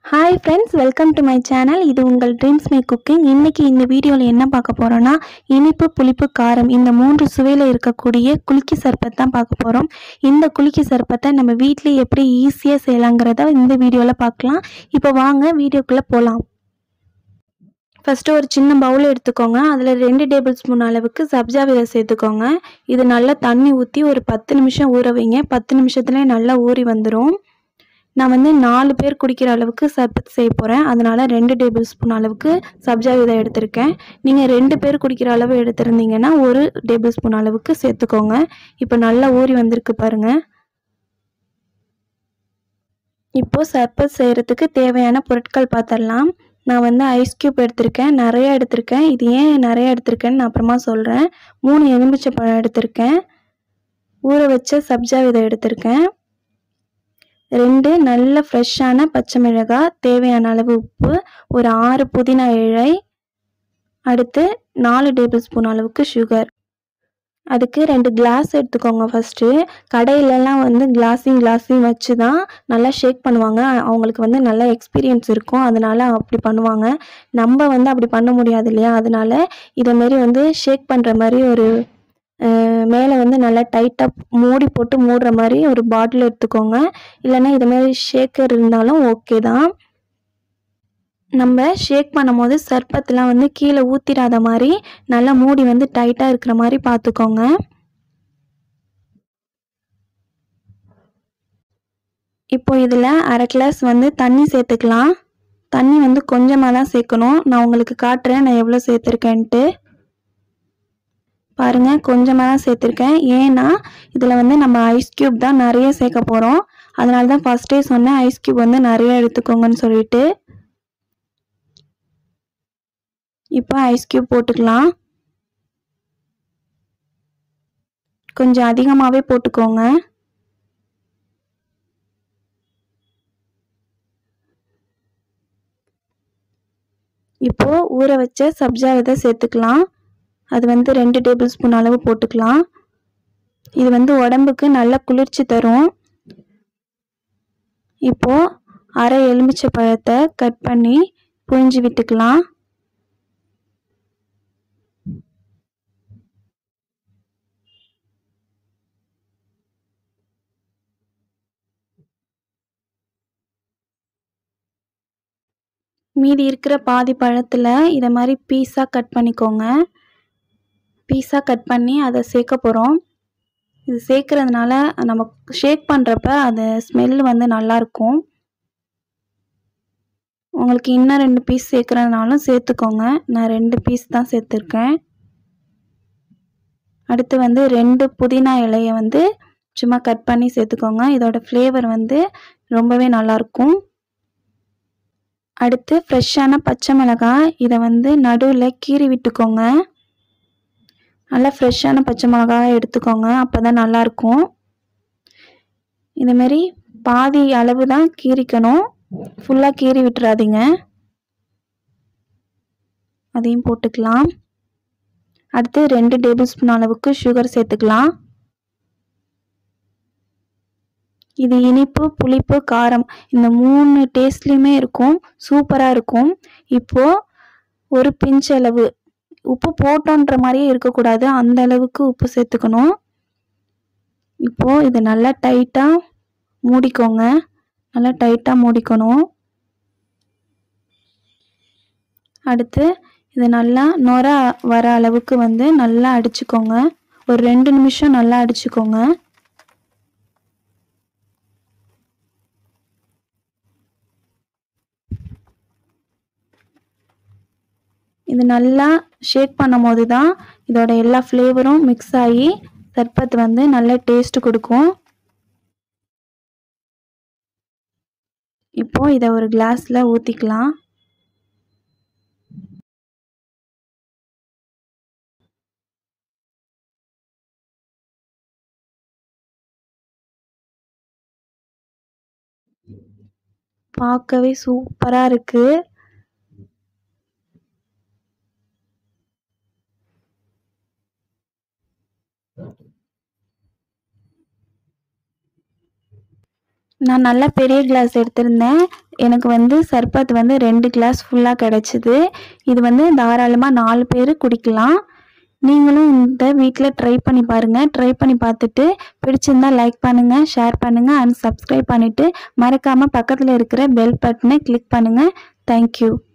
hi friends welcome to my channel இது உங்கள் dreams மே cooking இன்றைக்கி இந்த வீடியோவில் என்ன பார்க்க போகிறோன்னா இனிப்பு புளிப்பு காரம் இந்த மூன்று சுவையில் இருக்கக்கூடிய குலுக்கி சர்பத் தான் பார்க்க போகிறோம் இந்த குலுக்கி சர்பத்தை நம்ம வீட்டில் எப்படி ஈஸியாக செய்யலாங்கிறத இந்த வீடியோவில் பார்க்கலாம் இப்போ வாங்க வீடியோக்குள்ளே போகலாம் ஃபஸ்ட்டு ஒரு சின்ன பவுல் எடுத்துக்கோங்க அதில் ரெண்டு டேபிள் ஸ்பூன் அளவுக்கு சப்ஜா விதை சேர்த்துக்கோங்க இது நல்லா தண்ணி ஊற்றி ஒரு பத்து நிமிஷம் ஊற வைங்க பத்து நிமிஷத்துலேயே நல்லா ஊறி வந்துடும் நான் வந்து நாலு பேர் குடிக்கிற அளவுக்கு சர்பத் செய்ய போகிறேன் அதனால் ரெண்டு டேபிள் ஸ்பூன் அளவுக்கு சப்ஜா விதை எடுத்திருக்கேன் நீங்கள் ரெண்டு பேர் குடிக்கிற அளவு எடுத்திருந்தீங்கன்னா ஒரு டேபிள் ஸ்பூன் அளவுக்கு சேர்த்துக்கோங்க இப்போ நல்லா ஊறி வந்திருக்கு பாருங்கள் இப்போது சர்பத் செய்கிறதுக்கு தேவையான பொருட்கள் பார்த்துடலாம் நான் வந்து ஐஸ் க்யூப் எடுத்திருக்கேன் நிறைய எடுத்திருக்கேன் இது ஏன் நிறைய எடுத்திருக்கேன்னு நான் அப்புறமா சொல்கிறேன் மூணு எலுமிச்சை பழம் எடுத்திருக்கேன் ஊற வச்ச சப்ஜா விதை எடுத்திருக்கேன் ரெண்டு நல்ல ஃப்ரெஷ்ஷான பச்சை மிளகாய் தேவையான அளவு உப்பு ஒரு ஆறு புதினா இழை அடுத்து நாலு டேபிள் ஸ்பூன் அளவுக்கு சுகர் அதுக்கு ரெண்டு கிளாஸ் எடுத்துக்கோங்க ஃபஸ்ட்டு கடையிலலாம் வந்து கிளாஸிங் கிளாஸிங் வச்சு தான் நல்லா ஷேக் பண்ணுவாங்க அவங்களுக்கு வந்து நல்ல எக்ஸ்பீரியன்ஸ் இருக்கும் அதனால அப்படி பண்ணுவாங்க நம்ம வந்து அப்படி பண்ண முடியாது இல்லையா அதனால இதேமாரி வந்து ஷேக் பண்ணுற மாதிரி ஒரு மேலே வந்து நல்லா டைட்டாக மூடி போட்டு மூடுற மாதிரி ஒரு பாட்டில் எடுத்துக்கோங்க இல்லைன்னா இதுமாரி ஷேக்கர் இருந்தாலும் ஓகே தான் நம்ம ஷேக் பண்ணும்போது சர்பத்தெலாம் வந்து கீழே ஊற்றிடாத மாதிரி நல்லா மூடி வந்து டைட்டாக இருக்கிற மாதிரி பார்த்துக்கோங்க இப்போ இதில் அரை கிளாஸ் வந்து தண்ணி சேர்த்துக்கலாம் தண்ணி வந்து கொஞ்சமாக தான் சேர்க்கணும் நான் உங்களுக்கு காட்டுறேன் நான் எவ்வளோ சேர்த்துருக்கேன்ட்டு பாருங்கள் கொஞ்சமாக தான் சேர்த்துருக்கேன் ஏன்னா இதில் வந்து நம்ம ஐஸ் க்யூப் தான் நிறைய சேர்க்க போகிறோம் அதனால தான் ஃபஸ்ட்டே சொன்னேன் ஐஸ் க்யூப் வந்து நிறைய எடுத்துக்கோங்கன்னு சொல்லிட்டு இப்போ ஐஸ் க்யூப் போட்டுக்கலாம் கொஞ்சம் அதிகமாகவே போட்டுக்கோங்க இப்போது ஊற வச்ச சப்ஜா விதை சேர்த்துக்கலாம் அது வந்து ரெண்டு டேபிள் ஸ்பூன் அளவு போட்டுக்கலாம் இது வந்து உடம்புக்கு நல்ல குளிர்ச்சி தரும் இப்போது அரை எலுமிச்சை பழத்தை கட் பண்ணி புழிஞ்சு விட்டுக்கலாம் மீதி இருக்கிற பாதி பழத்தில் இதை மாதிரி பீஸாக கட் பண்ணிக்கோங்க பீஸாக கட் பண்ணி அதை சேர்க்க போகிறோம் இது சேர்க்குறதுனால நம்ம ஷேக் பண்ணுறப்ப அது ஸ்மெல் வந்து நல்லாயிருக்கும் உங்களுக்கு இன்னும் ரெண்டு பீஸ் சேர்க்குறதுனாலும் சேர்த்துக்கோங்க நான் ரெண்டு பீஸ் தான் சேர்த்துருக்கேன் அடுத்து வந்து ரெண்டு புதினா இலையை வந்து சும்மா கட் பண்ணி சேர்த்துக்கோங்க இதோட ஃப்ளேவர் வந்து ரொம்பவே நல்லாயிருக்கும் அடுத்து ஃப்ரெஷ்ஷான பச்சை மிளகாய் இதை வந்து நடுவில் கீறி விட்டுக்கோங்க நல்லா ஃப்ரெஷ்ஷான பச்சை மிளகாய் எடுத்துக்கோங்க அப்போ தான் நல்லாயிருக்கும் இதுமாரி பாதி அளவு தான் கீறிக்கணும் ஃபுல்லாக கீறி விட்டுறாதீங்க அதையும் போட்டுக்கலாம் அடுத்து ரெண்டு டேபிள் ஸ்பூன் அளவுக்கு சுகர் சேர்த்துக்கலாம் இது இனிப்பு புளிப்பு காரம் இந்த மூணு டேஸ்ட்லேயுமே இருக்கும் சூப்பராக இருக்கும் இப்போது ஒரு பிஞ்ச் அளவு உப்பு போட்டோன்ற மாதிரியே இருக்கக்கூடாது அந்த அளவுக்கு உப்பு சேர்த்துக்கணும் இப்போது இதை நல்லா டைட்டாக மூடிக்கோங்க நல்லா டைட்டாக மூடிக்கணும் அடுத்து இது நல்லா நொர வர அளவுக்கு வந்து நல்லா அடிச்சுக்கோங்க ஒரு ரெண்டு நிமிஷம் நல்லா அடிச்சுக்கோங்க இது நல்லா ஷேக் பண்ணும் போது தான் இதோட எல்லா ஃப்ளேவரும் மிக்ஸ் ஆகி சர்பத் வந்து நல்ல டேஸ்ட் கொடுக்கும் இப்போ இதை ஒரு கிளாஸில் ஊற்றிக்கலாம் பார்க்கவே சூப்பராக இருக்குது நான் நல்லா பெரிய கிளாஸ் எடுத்திருந்தேன் எனக்கு வந்து சர்பத் வந்து ரெண்டு கிளாஸ் ஃபுல்லாக கிடச்சிது இது வந்து தாராளமாக நாலு பேர் குடிக்கலாம் நீங்களும் இந்த வீட்டில் ட்ரை பண்ணி பாருங்கள் ட்ரை பண்ணி பார்த்துட்டு பிடிச்சிருந்தா லைக் பண்ணுங்கள் ஷேர் பண்ணுங்கள் அண்ட் சப்ஸ்கிரைப் பண்ணிவிட்டு மறக்காமல் பக்கத்தில் இருக்கிற பெல் பட்டனை கிளிக் பண்ணுங்கள் தேங்க்யூ